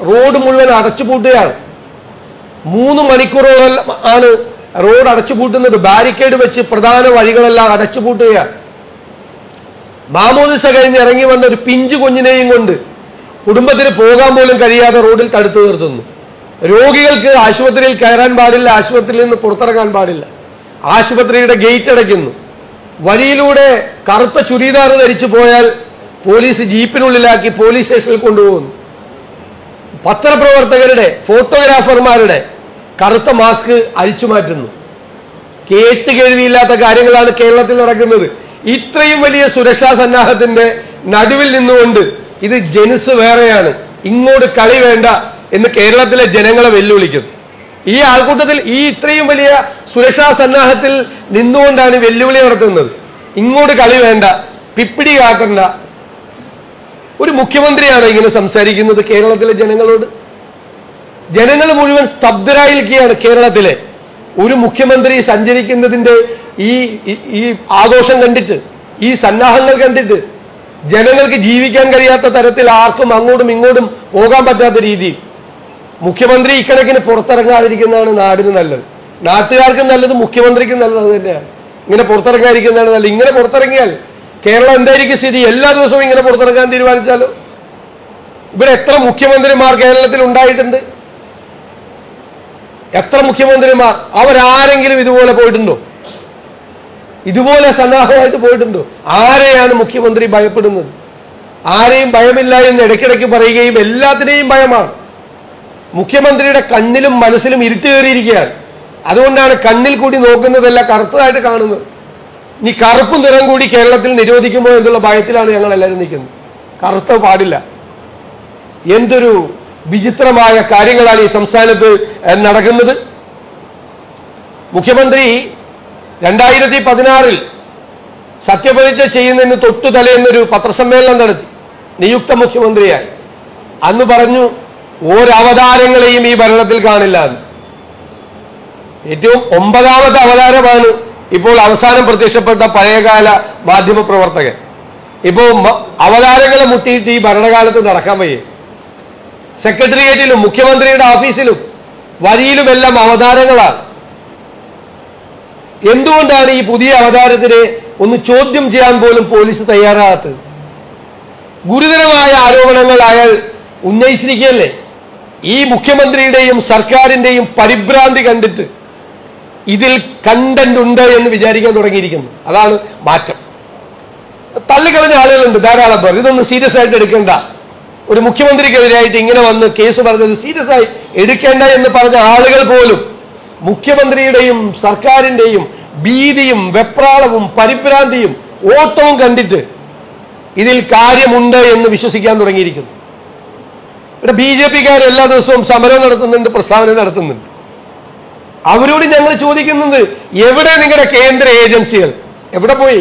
road മുഴുവൻ അടച്ചുപൂട്ടുകയാണ് മൂന്ന് മണിക്കൂറോളം ആണ് റോഡ് അടച്ചുപൂട്ടുന്നത് ബാരിക്കേഡ് വെച്ച് പ്രധാന വഴികളെല്ലാം അടച്ചുപൂട്ടുകയാണ് മാമോദിസ കഴിഞ്ഞ് ഇറങ്ങി വന്ന ഒരു പിഞ്ചു കുഞ്ഞിനെയും കൊണ്ട് കുടുംബത്തിന് പോകാൻ പോലും കഴിയാതെ റോഡിൽ തടുത്തു നിർത്തുന്നു രോഗികൾക്ക് ആശുപത്രിയിൽ കയറാൻ പാടില്ല ആശുപത്രിയിൽ നിന്ന് പുറത്തിറങ്ങാൻ പാടില്ല ആശുപത്രിയുടെ ഗേറ്റ് അടയ്ക്കുന്നു വഴിയിലൂടെ കറുത്ത ചുരിദാർ ധരിച്ചു പോയാൽ പോലീസ് ജീപ്പിനുള്ളിലാക്കി പോലീസ് സ്റ്റേഷനിൽ കൊണ്ടുപോകുന്നു പത്രപ്രവർത്തകരുടെ ഫോട്ടോഗ്രാഫർമാരുടെ കറുത്ത മാസ്ക് അഴിച്ചു മാറ്റുന്നു കേട്ട് കേൾവിയില്ലാത്ത കാര്യങ്ങളാണ് കേരളത്തിൽ നടക്കുന്നത് ഇത്രയും വലിയ സുരക്ഷാ സന്നാഹത്തിന്റെ നടുവിൽ നിന്നുകൊണ്ട് ഇത് ജനുസ് വേറെയാണ് ഇങ്ങോട്ട് കളി വേണ്ട എന്ന് കേരളത്തിലെ ജനങ്ങളെ വെല്ലുവിളിക്കുന്നു ഈ ആൾക്കൂട്ടത്തിൽ ഈ ഇത്രയും വലിയ സുരക്ഷാ സന്നാഹത്തിൽ നിന്നുകൊണ്ടാണ് വെല്ലുവിളി നടത്തുന്നത് ഇങ്ങോട്ട് കളി വേണ്ട പിപ്പിടി കാക്കണ്ട ഒരു മുഖ്യമന്ത്രിയാണ് ഇങ്ങനെ സംസാരിക്കുന്നത് കേരളത്തിലെ ജനങ്ങളോട് ജനങ്ങൾ മുഴുവൻ സ്തബ്ധരായിരിക്കുകയാണ് കേരളത്തിലെ ഒരു മുഖ്യമന്ത്രി സഞ്ചരിക്കുന്നതിന്റെ ഈ ഈ- ഈ ആഘോഷം കണ്ടിട്ട് ഈ സന്നാഹങ്ങൾ കണ്ടിട്ട് ജനങ്ങൾക്ക് ജീവിക്കാൻ കഴിയാത്ത തരത്തിൽ ആർക്കും അങ്ങോട്ടും ഇങ്ങോട്ടും പോകാൻ പറ്റാത്ത രീതിയിൽ മുഖ്യമന്ത്രി ഇക്കണക്കിന് പുറത്തിറങ്ങാതിരിക്കുന്നതാണ് നാടിന് നല്ലത് നാട്ടുകാർക്കും നല്ലത് മുഖ്യമന്ത്രിക്കും നല്ലത് അത് തന്നെയാണ് ഇങ്ങനെ പുറത്തിറങ്ങാതിരിക്കുന്നതാണ് നല്ലത് ഇങ്ങനെ പുറത്തിറങ്ങിയാൽ കേരളം എന്തായിരിക്കും സ്ഥിതി എല്ലാ ദിവസവും ഇങ്ങനെ പുറത്തിറങ്ങാൻ തീരുമാനിച്ചാലോ ഇവിടെ എത്ര മുഖ്യമന്ത്രിമാർ കേരളത്തിൽ ഉണ്ടായിട്ടുണ്ട് എത്ര മുഖ്യമന്ത്രിമാർ അവരാരെങ്കിലും ഇതുപോലെ പോയിട്ടുണ്ടോ ഇതുപോലെ സന്നാഹമായിട്ട് പോയിട്ടുണ്ടോ ആരെയാണ് മുഖ്യമന്ത്രി ഭയപ്പെടുന്നത് ആരെയും ഭയമില്ല എന്ന് ഇടയ്ക്കിടയ്ക്ക് പറയുകയും എല്ലാത്തിനെയും ഭയമാണ് മുഖ്യമന്ത്രിയുടെ കണ്ണിലും മനസ്സിലും ഇരുട്ട് കയറിയിരിക്കുകയാണ് അതുകൊണ്ടാണ് കണ്ണിൽ കൂടി നോക്കുന്നതല്ല കറുത്തതായിട്ട് കാണുന്നത് ഇനി കറുപ്പ് നിറം കൂടി കേരളത്തിൽ നിരോധിക്കുമോ എന്നുള്ള ഭയത്തിലാണ് ഞങ്ങൾ എല്ലാവരും നിൽക്കുന്നത് കറുത്ത പാടില്ല എന്തൊരു വിചിത്രമായ കാര്യങ്ങളാണ് ഈ സംസ്ഥാനത്ത് ഏഹ്, നടക്കുന്നത് മുഖ്യമന്ത്രി രണ്ടായിരത്തി പതിനാറിൽ സത്യപ്രതിജ്ഞ ചെയ്യുന്നതിന് തൊട്ടു തലേന്നൊരു പത്രസമ്മേളനം നടത്തി നിയുക്ത മുഖ്യമന്ത്രിയായി അന്ന് പറഞ്ഞു ഒരവതാരങ്ങളെയും ഈ ഭരണത്തിൽ കാണില്ല എന്ന് ഏറ്റവും ഒമ്പതാമത്തെ അവതാരമാണ് ഇപ്പോൾ അവസാനം പ്രത്യക്ഷപ്പെട്ട പഴയകാല മാധ്യമ പ്രവർത്തകൻ ഇപ്പോൾ മ- അവതാരങ്ങളെ മുട്ടിയിട്ട് ഈ ഭരണകാലത്ത് നടക്കാൻ വയ്യേ സെക്രട്ടേറിയറ്റിലും മുഖ്യമന്ത്രിയുടെ ഓഫീസിലും വരിയിലുമെല്ലാം അവതാരങ്ങളാണ് എന്തുകൊണ്ടാണ് ഈ പുതിയ അവതാരത്തിനെ ഒന്ന് ചോദ്യം ചെയ്യാൻ പോലും പോലീസ് തയ്യാറാകാത്തത് ഗുരുതരമായ ആരോപണങ്ങൾ അയാൾ ഉന്നയിച്ചിരിക്കുകയല്ലേ ഈ മുഖ്യമന്ത്രിയുടെയും സർക്കാരിന്റെയും പരിഭ്രാന്തി കണ്ടിട്ട് ഇതിൽ കണ്ടന്റ് ഉണ്ട് എന്ന് വിചാരിക്കാൻ തുടങ്ങിയിരിക്കുന്നു അതാണ് മാറ്റം തള്ളിക്കളഞ്ഞ ആളുകളുണ്ട് ധാരാളം പേർ ഇതൊന്നും സീരിയസ് ആയിട്ട് എടുക്കേണ്ട ഒരു മുഖ്യമന്ത്രിക്കെതിരായിട്ട് ഇങ്ങനെ വന്ന് കേസ് പറഞ്ഞത് സീരിയസ് ആയി എടുക്കേണ്ട എന്ന് പറഞ്ഞ ആളുകൾ പോലും മുഖ്യമന്ത്രിയുടെയും സർക്കാരിന്റെയും ഭീതിയും വെപ്രാളവും പരിഭ്രാന്തിയും ഓട്ടവും കണ്ടിട്ട് ഇതിൽ കാര്യമുണ്ട് എന്ന് വിശ്വസിക്കാൻ തുടങ്ങിയിരിക്കുന്നു ഇവിടെ ബി ജെ പിക്കാർ എല്ലാ ദിവസവും സമരം നടത്തുന്നുണ്ട് പ്രസ്താവന നടത്തുന്നുണ്ട് അവരോട് ഞങ്ങൾ ചോദിക്കുന്നത് എവിടെ നിങ്ങളുടെ കേന്ദ്ര ഏജൻസികൾ എവിടെ പോയി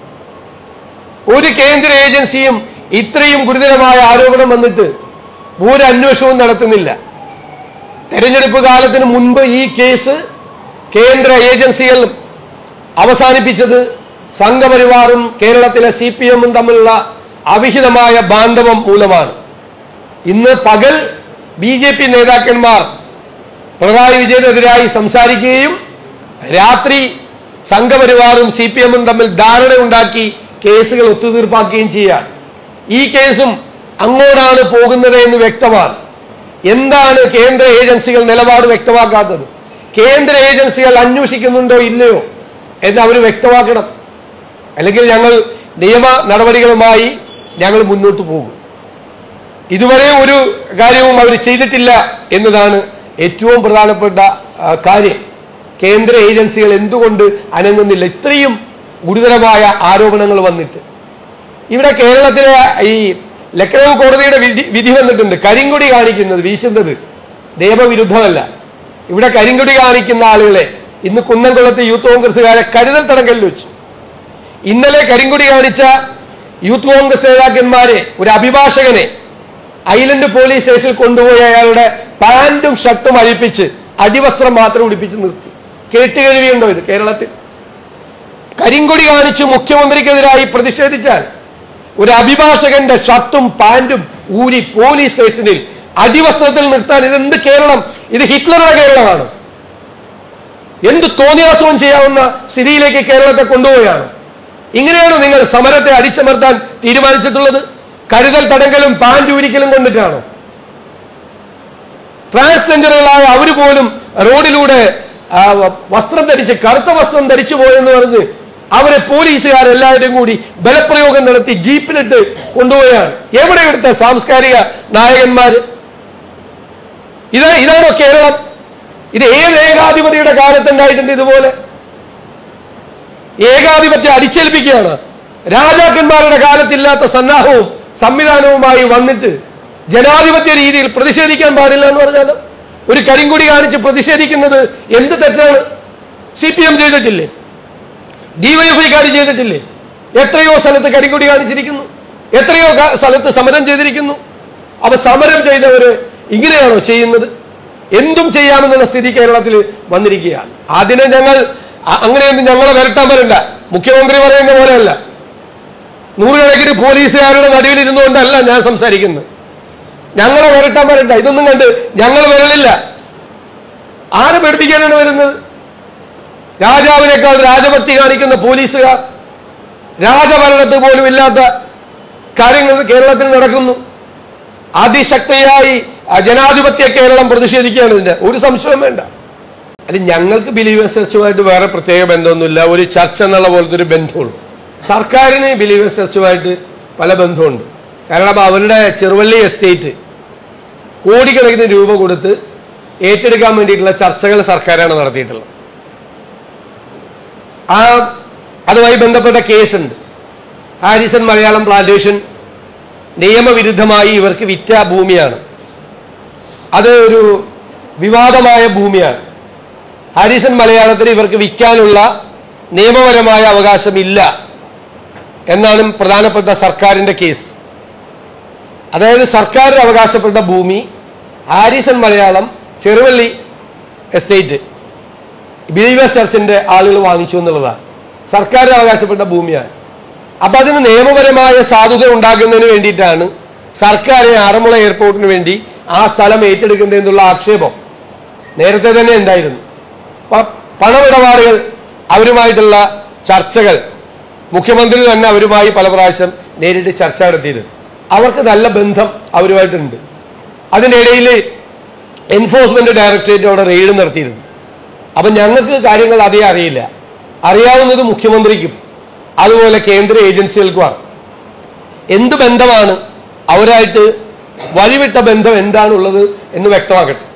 ഒരു കേന്ദ്ര ഏജൻസിയും ഇത്രയും ഗുരുതരമായ ആരോപണം വന്നിട്ട് ഒരു അന്വേഷണവും നടത്തുന്നില്ല തെരഞ്ഞെടുപ്പ് കാലത്തിന് മുൻപ് ഈ കേസ് കേന്ദ്ര ഏജൻസികൾ അവസാനിപ്പിച്ചത് സംഘപരിവാറും കേരളത്തിലെ സി പി എമ്മും തമ്മിലുള്ള അവിഹിതമായ ബാന്ധവം മൂലമാണ് ഇന്ന് പകൽ ബി ജെ പി നേതാക്കന്മാർ പിണറായി വിജയനെതിരായി സംസാരിക്കുകയും രാത്രി സംഘപരിവാറും സി പി എമ്മും തമ്മിൽ ധാരണയുണ്ടാക്കി കേസുകൾ ഒത്തുതീർപ്പാക്കുകയും ചെയ്യാം ഈ കേസും അങ്ങോട്ടാണ് പോകുന്നത് എന്ന് വ്യക്തമാണ് എന്താണ് കേന്ദ്ര ഏജൻസികൾ നിലപാട് വ്യക്തമാക്കാത്തത് കേന്ദ്ര ഏജൻസികൾ അന്വേഷിക്കുന്നുണ്ടോ ഇല്ലയോ എന്ന് അവർ വ്യക്തമാക്കണം അല്ലെങ്കിൽ ഞങ്ങൾ നിയമ നടപടികളുമായി ഞങ്ങൾ മുന്നോട്ട് പോകും ഇതുവരെ ഒരു കാര്യവും അവർ ചെയ്തിട്ടില്ല എന്നതാണ് ഏറ്റവും പ്രധാനപ്പെട്ട ആ, കാര്യം കേന്ദ്ര ഏജൻസികൾ എന്തുകൊണ്ട് അനങ്ങുന്നില്ല ഇത്രയും ഗുരുതരമായ ആരോപണങ്ങൾ വന്നിട്ട് ഇവിടെ കേരളത്തിലെ ഈ ലക്നൗ കോടതിയുടെ വിധി വിധി വന്നിട്ടുണ്ട് കരിങ്കൊടി കാണിക്കുന്നത് വീശുന്നത് നിയമവിരുദ്ധമല്ല ഇവിടെ കരിങ്കൊടി കാണിക്കുന്ന ആളുകളെ ഇന്ന് കുന്നംകുളത്ത് യൂത്ത് കോൺഗ്രസ്സുകാരെ കരുതൽ തടങ്കലിൽ വെച്ചു ഇന്നലെ കരിങ്കൊടി കാണിച്ച യൂത്ത് കോൺഗ്രസ് നേതാക്കന്മാരെ ഒരു അഭിഭാഷകനെ ഐലൻഡ് പോലീസ് സ്റ്റേഷനിൽ കൊണ്ടുപോയി അയാളുടെ പാന്റും ഷർട്ടും അഴിപ്പിച്ച് അടിവസ്ത്രം മാത്രം ഉടിപ്പിച്ച് നിർത്തി കേട്ടുകേൾവിയുണ്ടോ ഇത് കേരളത്തിൽ കരിങ്കൊടി കാണിച്ച് മുഖ്യമന്ത്രിക്കെതിരായി പ്രതിഷേധിച്ചാൽ ഒരു അഭിഭാഷകന്റെ ഷർട്ടും പാന്റും ഊരി പോലീസ് സ്റ്റേഷനിൽ അടിവസ്ത്രത്തിൽ നിർത്താൻ ഇത് എന്ത് കേരളം ഇത് ഹിറ്റ്ലറുടെ കേരളമാണ് എന്ത് തോന്നിയാസവും ചെയ്യാവുന്ന സ്ഥിതിയിലേക്ക് കേരളത്തെ കൊണ്ടുപോവുകയാണ് ഇങ്ങനെയാണ് നിങ്ങൾ സമരത്തെ അടിച്ചമർത്താൻ തീരുമാനിച്ചിട്ടുള്ളത് കരുതൽ തടങ്കലും പാൻറ് ഊരിക്കലും കൊണ്ടിട്ടാണോ ട്രാൻസ്ജെൻഡറുകളായ അവർ പോലും റോഡിലൂടെ ആ, വസ്ത്രം ധരിച്ച് കറുത്ത വസ്ത്രം ധരിച്ചു പോയെന്ന് പറഞ്ഞ് അവരെ പോലീസുകാരെല്ലാവരും കൂടി ബലപ്രയോഗം നടത്തി ജീപ്പിലിട്ട് കൊണ്ടുപോയാണ് എവിടെ ഇവിടുത്തെ സാംസ്കാരിക നായകന്മാര് ഇത് ഇതാണോ കേരളം ഇത് ഏത് ഏകാധിപതിയുടെ കാലത്തുണ്ടായിട്ടുണ്ട് ഇതുപോലെ ഏകാധിപത്യം അടിച്ചേൽപ്പിക്കുകയാണ് രാജാക്കന്മാരുടെ കാലത്തില്ലാത്ത സന്നാഹവും സംവിധാനവുമായി വന്നിട്ട് ജനാധിപത്യ രീതിയിൽ പ്രതിഷേധിക്കാൻ പാടില്ല എന്ന് പറഞ്ഞാലോ ഒരു കരിങ്കൊടി കാണിച്ച് പ്രതിഷേധിക്കുന്നത് എന്ത് തെറ്റാണ് സി പി എം ചെയ്തിട്ടില്ലേ ഡിവൈഎഫ്ഐക്കാർ ചെയ്തിട്ടില്ലേ എത്രയോ സ്ഥലത്ത് കരിങ്കൊടി കാണിച്ചിരിക്കുന്നു എത്രയോ ക- സ്ഥലത്ത് സമരം ചെയ്തിരിക്കുന്നു അപ്പൊ സമരം ചെയ്തവര് ഇങ്ങനെയാണോ ചെയ്യുന്നത് എന്തും ചെയ്യാമെന്നുള്ള സ്ഥിതി കേരളത്തിൽ വന്നിരിക്കുകയാണ് അതിനെ ഞങ്ങൾ അ- അങ്ങനെയൊന്നും ഞങ്ങളെ വരട്ടാൻ വരണ്ട മുഖ്യമന്ത്രി പറയുന്ന പോലെയല്ല നൂറുകണക്കിന് പോലീസുകാരുടെ നടുവിലിരുന്നുകൊണ്ടല്ല ഞാൻ സംസാരിക്കുന്നത് ഞങ്ങളെ വരട്ടാൻ വരണ്ട ഇതൊന്നും കണ്ട് ഞങ്ങൾ വരലില്ല ആരെ പേടിപ്പിക്കാനാണ് വരുന്നത് രാജാവിനേക്കാൾ രാജഭക്തി കാണിക്കുന്ന പോലീസുകാർ രാജഭരണത്ത് പോലും ഇല്ലാത്ത കാര്യങ്ങൾ കേരളത്തിൽ നടക്കുന്നു അതിശക്തിയായി ആ ജനാധിപത്യ കേരളം പ്രതിഷേധിക്കുകയാണ് ഇതിന്റെ ഒരു സംശയം വേണ്ട അല്ല ഞങ്ങൾക്ക് ബിലീവേഴ്സ് ചർച്ചുമായിട്ട് വേറെ പ്രത്യേക ബന്ധമൊന്നുമില്ല ഒരു ചർച്ച എന്നുള്ള പോലത്തെ ഒരു ബന്ധമുള്ളൂ സർക്കാരിന് ബിലീവേഴ്സ് ചർച്ചുമായിട്ട് പല ബന്ധമുണ്ട് കാരണം അവരുടെ ചെറുവള്ളി എസ്റ്റേറ്റ് കോടിക്കണക്കിന് രൂപ കൊടുത്ത് ഏറ്റെടുക്കാൻ വേണ്ടിയിട്ടുള്ള ചർച്ചകൾ സർക്കാരാണ് നടത്തിയിട്ടുള്ളത് ആ അതുമായി ബന്ധപ്പെട്ട കേസുണ്ട് ഹാരിസൺ മലയാളം പ്ലാന്റേഷൻ നിയമവിരുദ്ധമായി ഇവർക്ക് വിറ്റ ഭൂമിയാണ് അത് ഒരു വിവാദമായ ഭൂമിയാണ് ഹാരിസൺ മലയാളത്തിൽ ഇവർക്ക് വിൽക്കാനുള്ള നിയമപരമായ അവകാശമില്ല എന്നാണ് പ്രധാനപ്പെട്ട സർക്കാരിന്റെ കേസ് അതായത് സർക്കാർ അവകാശപ്പെട്ട ഭൂമി Harrison Malayalam Cheruvally estate believers ചർച്ചിന്റെ ആളുകൾ വാങ്ങിച്ചു എന്നുള്ളതാണ് സർക്കാർ അവകാശപ്പെട്ട ഭൂമിയാണ് അപ്പൊ അതിന് നിയമപരമായ സാധുത ഉണ്ടാക്കുന്നതിന് വേണ്ടിയിട്ടാണ് സർക്കാർ ആറന്മുള എയർപോർട്ടിന് വേണ്ടി ആ സ്ഥലം ഏറ്റെടുക്കുന്നതെന്നുള്ള ആക്ഷേപം നേരത്തെ തന്നെ ഉണ്ടായിരുന്നു പ- പണമിടപാടുകൾ അവരുമായിട്ടുള്ള ചർച്ചകൾ മുഖ്യമന്ത്രി തന്നെ അവരുമായി പല പ്രാവശ്യം നേരിട്ട് ചർച്ച നടത്തിയത് അവർക്ക് നല്ല ബന്ധം അവരുമായിട്ടുണ്ട് അതിനിടയിൽ എൻഫോഴ്സ്മെന്റ് ഡയറക്ടറേറ്റ് അവിടെ റെയ്ഡ് നടത്തിയിരുന്നു അപ്പൊ ഞങ്ങൾക്ക് കാര്യങ്ങൾ അതേ അറിയില്ല അറിയാവുന്നത് മുഖ്യമന്ത്രിക്കും അതുപോലെ കേന്ദ്ര ഏജൻസികൾക്കുമാണ് എന്ത് ബന്ധമാണ് അവരായിട്ട് വഴിവിട്ട ബന്ധം എന്താണുള്ളത് എന്ന് വ്യക്തമാക്കട്ടെ